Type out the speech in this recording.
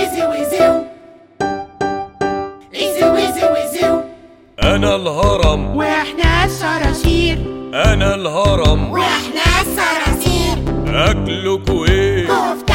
ويزي ويزيو ايزي ويزي ويزيو انا الهرم واحنا الصراصير انا الهرم واحنا الصراصير اكلكوا ايه كفتة